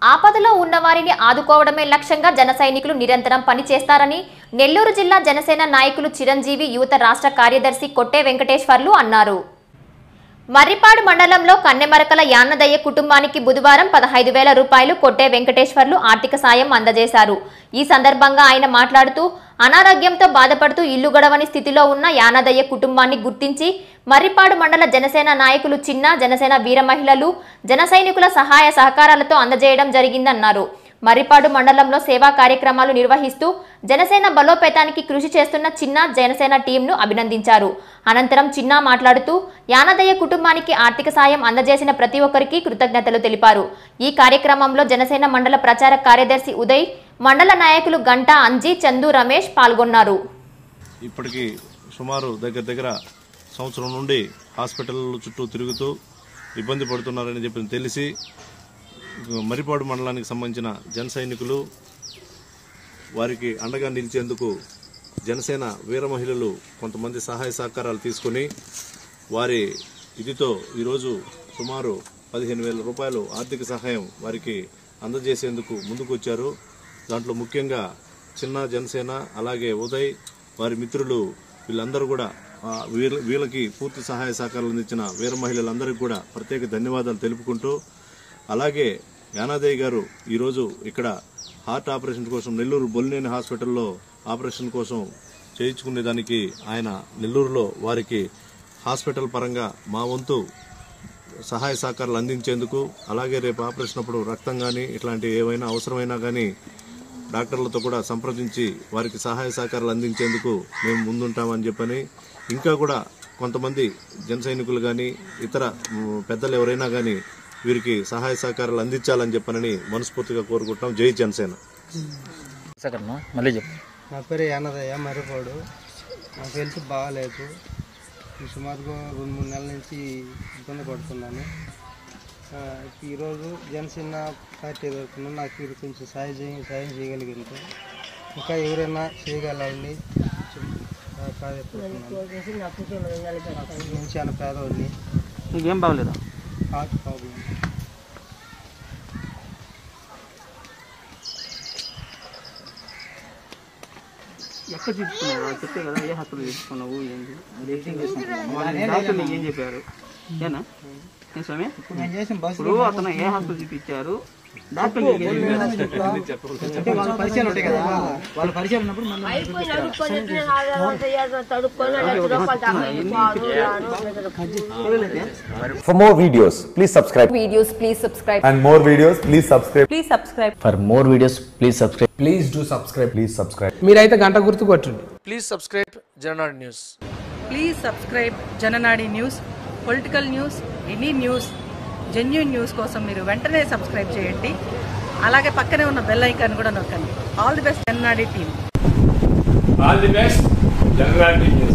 ఆపదలో ఉన్న వారిని ఆదుకోవడమే లక్ష్యంగా జన సైనికులు నిరంతరం పనిచేస్తారని నెల్లూరు జిల్లా జనసేన నాయకులు చిరంజీవి యువత రాష్ట్ర కార్యదర్శి కొట్టే వెంకటేశ్వర్లు అన్నారు మర్రిపాడు మండలంలో కన్నెమరకల యాన్నదయ్య కుటుంబానికి బుధవారం పదహైదు వేల రూపాయలు కొట్టే వెంకటేశ్వర్లు ఆర్థిక సాయం అందజేశారు ఈ సందర్భంగా ఆయన మాట్లాడుతూ అనారోగ్యంతో బాధపడుతూ ఇల్లు గడవని స్థితిలో ఉన్న యానదయ్య కుటుంబాన్ని గుర్తించి మర్రిపాడు మండల జనసేన నాయకులు చిన్న జనసేన వీర మహిళలు జన సైనికుల సహాయ సహకారాలతో అందజేయడం జరిగిందన్నారు మర్రిపాడు మండలంలో సేవా కార్యక్రమాలు నిర్వహిస్తూ జనసేన బలోపేతానికి కృషి చేస్తున్న చిన్న జనసేన టీంను అభినందించారు అనంతరం చిన్న మాట్లాడుతూ యానదయ్య కుటుంబానికి ఆర్థిక సాయం అందజేసిన ప్రతి ఒక్కరికి కృతజ్ఞతలు తెలిపారు ఈ కార్యక్రమంలో జనసేన మండల ప్రచార కార్యదర్శి ఉదయ్ మండల నాయకులు గంటా అంజీ చందు రమేష్ పాల్గొన్నారు ఇప్పటికి సుమారు దగ్గర దగ్గర సంవత్సరం నుండి హాస్పిటల్ చుట్టూ తిరుగుతూ ఇబ్బంది పడుతున్నారని చెప్పి తెలిసి మరిపాడు మండలానికి సంబంధించిన జన సైనికులు వారికి అండగా నిలిచేందుకు జనసేన వీర మహిళలు కొంతమంది సహాయ సహకారాలు తీసుకొని వారి ఇదితో ఈరోజు సుమారు పదిహేను వేల రూపాయలు ఆర్థిక సహాయం వారికి అందజేసేందుకు ముందుకు వచ్చారు దాంట్లో ముఖ్యంగా చిన్న జనసేన అలాగే ఉదయ్ వారి మిత్రులు వీళ్ళందరూ కూడా ఆ, వీళ్ళ వీళ్ళకి పూర్తి సహాయ సహకారాలు అందించిన వీర మహిళలందరికీ కూడా ప్రత్యేక ధన్యవాదాలు తెలుపుకుంటూ అలాగే యానాదయ్య గారు ఈరోజు ఇక్కడ హార్ట్ ఆపరేషన్ కోసం నెల్లూరు బొల్లినేని హాస్పిటల్లో ఆపరేషన్ కోసం చేయించుకునే దానికి ఆయన నెల్లూరులో వారికి హాస్పిటల్ పరంగా మా వంతు సహాయ సహకారాలు అందించేందుకు అలాగే రేపు ఆపరేషన్ అప్పుడు రక్తం కానీ ఇట్లాంటి ఏవైనా అవసరమైనా కానీ డాక్టర్లతో కూడా సంప్రదించి వారికి సహాయ సహకారాలు అందించేందుకు మేము ముందుంటామని చెప్పని ఇంకా కూడా కొంతమంది జన సైనికులు కానీ ఇతర మ్, పెద్దలు ఎవరైనా కానీ వీరికి సహాయ సహకారాలు అందించాలని చెప్పనని మనస్ఫూర్తిగా కోరుకుంటాం జై జనసేన సెకండ్ మళ్ళీ చెప్పు నా పేరు యానదయ్య మర్రిపాడు నాకు హెల్త్ బాగాలేదు ఈ సుమారుగా రెండు మూడు నెలల నుంచి ఇబ్బంది పడుతున్నాను ఆ, ఈరోజు జనసేన పార్టీ తరఫున నాకు ఇది కొంచెం సాయం చేయ సాయం చేయగలిగింది ఇంకా ఎవరైనా చేయగలని నేను చాలా పేదవాడిని నీకేం బాగలేదా హార్ట్ ప్రాబ్లం ఎక్కడ చూపించుకున్నావు వాళ్ళు చెప్పే కదా ఏ హాస్పిటల్ చూపించుకున్నావు ఏంటి అది ఏం చేసుకుంటున్నావు? వాళ్ళు డాక్టర్ నీకు ఏం చెప్పారు ఏనా ఏం స్వామి నేను చేసిన బస్సు ఇప్పుడు అతను ఏ హాస్పిటల్ చూపించారు డాక్టర్ నీకు ఏం చెప్పారు అంటే వాళ్ళ పరిచయాలు ఉంటాయి కదా వాళ్ళ పరిచయం ఉన్నప్పుడు మనం For more videos, please subscribe. Videos please subscribe And more videos, please subscribe. Please subscribe. For more videos please subscribe Please do subscribe. Please subscribe. మీరైతే గంట గుర్తు కొట్టండి please subscribe Jananadi news Please subscribe Jananadi News, political news any news genuine news కోసం మీరు వెంటనే subscribe చేయండి అలాగే పక్కనే ఉన్న బెల్ ఐకాన్ కూడా నొక్కండి all the best Jananadi team all the best general